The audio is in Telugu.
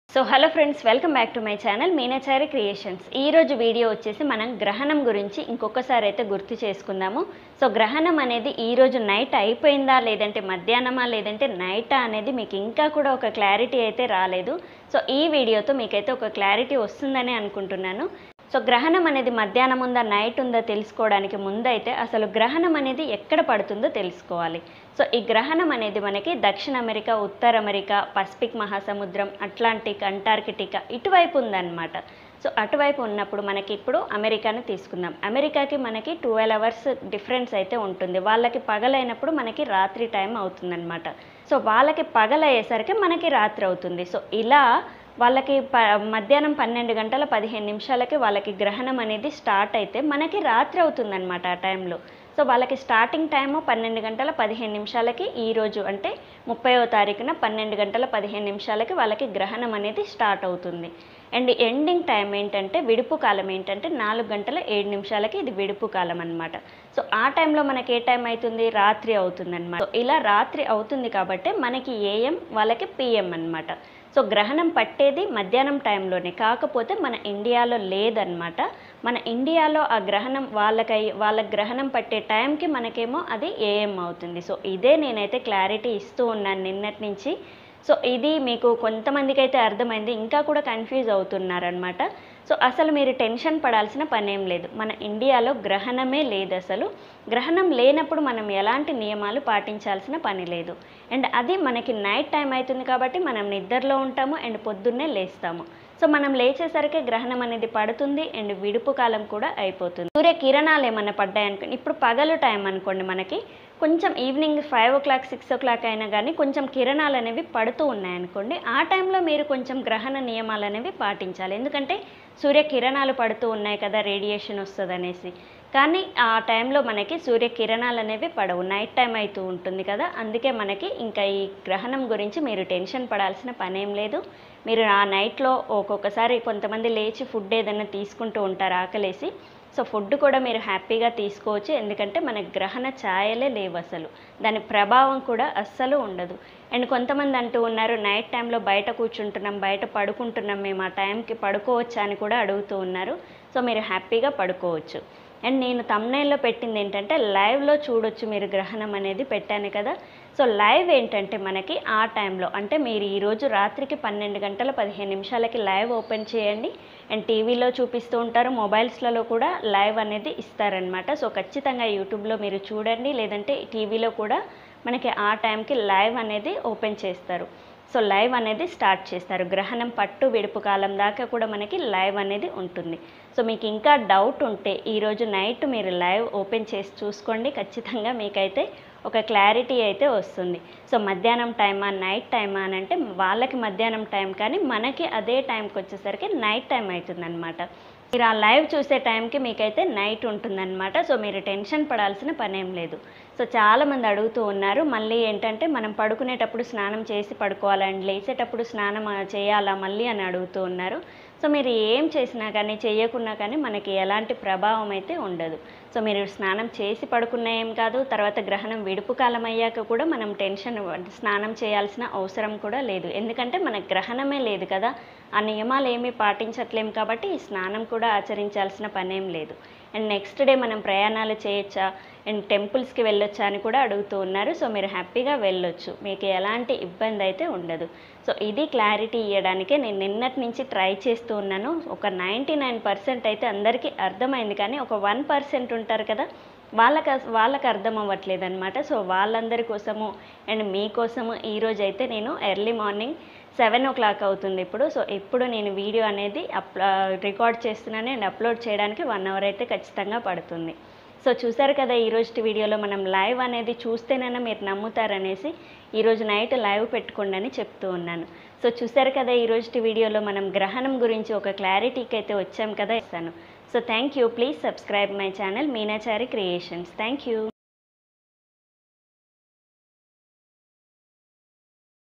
so hello friends welcome back to my channel Meenachari creations ఈ రోజు వీడియో వచ్చేసి మనం గ్రహణం గురించి ఇంకొకసారి అయితే గుర్తు చేసుకుందాము సో గ్రహణం అనేది ఈ రోజు నైట్ అయిపోయిందా లేదంటే మధ్యాహ్నమా లేదంటే నైటా అనేది మీకు ఇంకా కూడా ఒక క్లారిటీ అయితే రాలేదు సో ఈ వీడియోతో మీకైతే ఒక క్లారిటీ వస్తుందని అనుకుంటున్నాను సో గ్రహణం అనేది మధ్యాహ్నం ఉందా నైట్ ఉందా తెలుసుకోవడానికి ముందైతే అసలు గ్రహణం అనేది ఎక్కడ పడుతుందో తెలుసుకోవాలి సో ఈ గ్రహణం అనేది మనకి దక్షిణ అమెరికా ఉత్తర అమెరికా పసిఫిక్ మహాసముద్రం అట్లాంటిక్ అంటార్కిటికా ఇటువైపు ఉందన్నమాట సో అటువైపు ఉన్నప్పుడు మనకి ఇప్పుడు అమెరికాని తీసుకుందాం అమెరికాకి మనకి ట్వెల్వ్ అవర్స్ డిఫరెన్స్ అయితే ఉంటుంది వాళ్ళకి పగలైనప్పుడు మనకి రాత్రి టైం అవుతుందన్నమాట సో వాళ్ళకి పగలయ్యేసరికి మనకి రాత్రి అవుతుంది సో ఇలా వాళ్ళకి ప మధ్యాహ్నం పన్నెండు గంటల పదిహేను నిమిషాలకి వాళ్ళకి గ్రహణం అనేది స్టార్ట్ అయితే మనకి రాత్రి అవుతుందన్నమాట ఆ టైంలో సో వాళ్ళకి స్టార్టింగ్ టైము పన్నెండు గంటల పదిహేను నిమిషాలకి ఈ రోజు అంటే ముప్పైవ తారీఖున పన్నెండు గంటల పదిహేను నిమిషాలకి వాళ్ళకి గ్రహణం అనేది స్టార్ట్ అవుతుంది అండ్ ఎండింగ్ టైం ఏంటంటే విడుపు కాలం ఏంటంటే నాలుగు గంటల ఏడు నిమిషాలకి ఇది విడుపు కాలం అనమాట సో ఆ టైంలో మనకి ఏ టైం అవుతుంది రాత్రి అవుతుంది అనమాట సో ఇలా రాత్రి అవుతుంది కాబట్టి మనకి ఏఎం వాళ్ళకి పిఎం అన్నమాట సో గ్రహణం పట్టేది మధ్యాహ్నం టైంలోనే కాకపోతే మన ఇండియాలో లేదనమాట మన ఇండియాలో ఆ గ్రహణం వాళ్ళకై వాళ్ళ గ్రహణం పట్టే టైంకి మనకేమో అది ఏఎం అవుతుంది సో ఇదే నేనైతే క్లారిటీ ఇస్తూ ఉన్నాను నిన్నటి నుంచి సో ఇది మీకు కొంతమందికి అయితే అర్థమైంది ఇంకా కూడా కన్ఫ్యూజ్ అవుతున్నారనమాట సో అసలు మీరు టెన్షన్ పడాల్సిన పనేం లేదు మన ఇండియాలో గ్రహణమే లేదు అసలు గ్రహణం లేనప్పుడు మనం ఎలాంటి నియమాలు పాటించాల్సిన పని లేదు అండ్ అది మనకి నైట్ టైం అవుతుంది కాబట్టి మనం నిద్రలో ఉంటాము అండ్ పొద్దున్నే లేస్తాము సో మనం లేచేసరికి గ్రహణం అనేది పడుతుంది అండ్ విడుపు కాలం కూడా అయిపోతుంది సూర్య కిరణాలు ఏమన్నా పడ్డాయి అనుకోండి ఇప్పుడు పగలు టైం అనుకోండి మనకి కొంచెం evening five o'clock six o'clock అయినా కానీ కొంచెం కిరణాలు అనేవి పడుతూ ఉన్నాయనుకోండి ఆ టైంలో మీరు కొంచెం గ్రహణ నియమాలు అనేవి పాటించాలి ఎందుకంటే సూర్య కిరణాలు పడుతూ ఉన్నాయి కదా రేడియేషన్ వస్తుంది అనేసి కానీ ఆ టైంలో మనకి సూర్య కిరణాలు అనేవి పడవు నైట్ టైం అవుతూ ఉంటుంది కదా అందుకే మనకి ఇంకా ఈ గ్రహణం గురించి మీరు టెన్షన్ పడాల్సిన పనేం లేదు మీరు ఆ నైట్లో ఒక్కొక్కసారి కొంతమంది లేచి ఫుడ్ ఏదైనా తీసుకుంటూ ఉంటారు ఆకలేసి సో ఫుడ్ కూడా మీరు హ్యాపీగా తీసుకోవచ్చు ఎందుకంటే మన గ్రహణ ఛాయలే లేవు అసలు దాని ప్రభావం కూడా అస్సలు ఉండదు అండ్ కొంతమంది అంటూ ఉన్నారు నైట్ టైంలో బయట కూర్చుంటున్నాం బయట పడుకుంటున్నాం మేము ఆ టైంకి పడుకోవచ్చా అని కూడా అడుగుతూ ఉన్నారు సో మీరు హ్యాపీగా పడుకోవచ్చు అండ్ నేను తమ్నైల్లో పెట్టింది ఏంటంటే లైవ్లో చూడొచ్చు మీరు గ్రహణం అనేది పెట్టాను కదా సో లైవ్ ఏంటంటే మనకి ఆ టైంలో అంటే మీరు ఈరోజు రాత్రికి పన్నెండు గంటల పదిహేను నిమిషాలకి లైవ్ ఓపెన్ చేయండి అండ్ టీవీలో చూపిస్తూ ఉంటారు మొబైల్స్లలో కూడా లైవ్ అనేది ఇస్తారనమాట సో ఖచ్చితంగా యూట్యూబ్లో మీరు చూడండి లేదంటే టీవీలో కూడా మనకి ఆ టైంకి లైవ్ అనేది ఓపెన్ చేస్తారు సో లైవ్ అనేది స్టార్ట్ చేస్తారు గ్రహణం పట్టు విడుపు కాలం దాకా కూడా మనకి లైవ్ అనేది ఉంటుంది సో మీకు ఇంకా డౌట్ ఉంటే ఈరోజు నైట్ మీరు లైవ్ ఓపెన్ చేసి చూసుకోండి ఖచ్చితంగా మీకైతే ఒక క్లారిటీ అయితే వస్తుంది సో మధ్యాహ్నం టైమా నైట్ టైమా అని అంటే వాళ్ళకి మధ్యాహ్నం టైం కానీ మనకి అదే టైంకి వచ్చేసరికి నైట్ టైం అవుతుందన్నమాట మీరు ఆ లైవ్ చూసే టైంకి మీకైతే నైట్ ఉంటుందన్నమాట సో మీరు టెన్షన్ పడాల్సిన పనేం లేదు సో చాలామంది అడుగుతూ ఉన్నారు మళ్ళీ ఏంటంటే మనం పడుకునేటప్పుడు స్నానం చేసి పడుకోవాలండి లేచేటప్పుడు స్నానం ఆ, చేయాలా మళ్ళీ అని అడుగుతూ ఉన్నారు సో మీరు ఏం చేసినా కానీ చేయకున్నా కానీ మనకి ఎలాంటి ప్రభావం అయితే ఉండదు సో మీరు స్నానం చేసి పడుకున్న ఏం కాదు తర్వాత గ్రహణం విడుపు కాలం అయ్యాక కూడా మనం టెన్షన్ స్నానం చేయాల్సిన అవసరం కూడా లేదు ఎందుకంటే మన గ్రహణమే లేదు కదా ఆ నియమాలు ఏమీ పాటించట్లేం కాబట్టి ఈ స్నానం కూడా ఆచరించాల్సిన పనేం లేదు అండ్ నెక్స్ట్ డే మనం ప్రయాణాలు చేయొచ్చా అండ్ టెంపుల్స్కి వెళ్ళొచ్చా అని కూడా అడుగుతూ ఉన్నారు సో మీరు హ్యాపీగా వెళ్ళొచ్చు మీకు ఎలాంటి ఇబ్బంది అయితే ఉండదు సో ఇది క్లారిటీ ఇవ్వడానికే నేను నిన్నటి నుంచి ట్రై చేస్తూ ఉన్నాను ఒక నైంటీ నైన్ పర్సెంట్ అయితే అందరికీ అర్థమైంది కానీ ఒక వన్ పర్సెంట్ ఉంటారు కదా వాళ్ళకి అస్- వాళ్ళకి అర్థం అవ్వట్లేదు అనమాట సో వాళ్ళందరి కోసము అండ్ మీకోసము ఈరోజు అయితే నేను early morning seven o'clock అవుతుంది ఇప్పుడు సో ఇప్పుడు నేను వీడియో అనేది అప్ రికార్డ్ చేస్తున్నాను అండ్ అప్లోడ్ చేయడానికి వన్ అవర్ అయితే ఖచ్చితంగా పడుతుంది సో చూసారు కదా ఈ రోజు వీడియోలో మనం లైవ్ అనేది చూస్తేనైనా మీరు నమ్ముతారనేసి ఈరోజు నైట్ లైవ్ పెట్టుకోండి అని చెప్తూ ఉన్నాను సో చూసారు కదా ఈ రోజు వీడియోలో మనం గ్రహణం గురించి ఒక క్లారిటీకి అయితే వచ్చాం కదా ఇస్తాను so thank you please subscribe my channel Meenachari creations thank you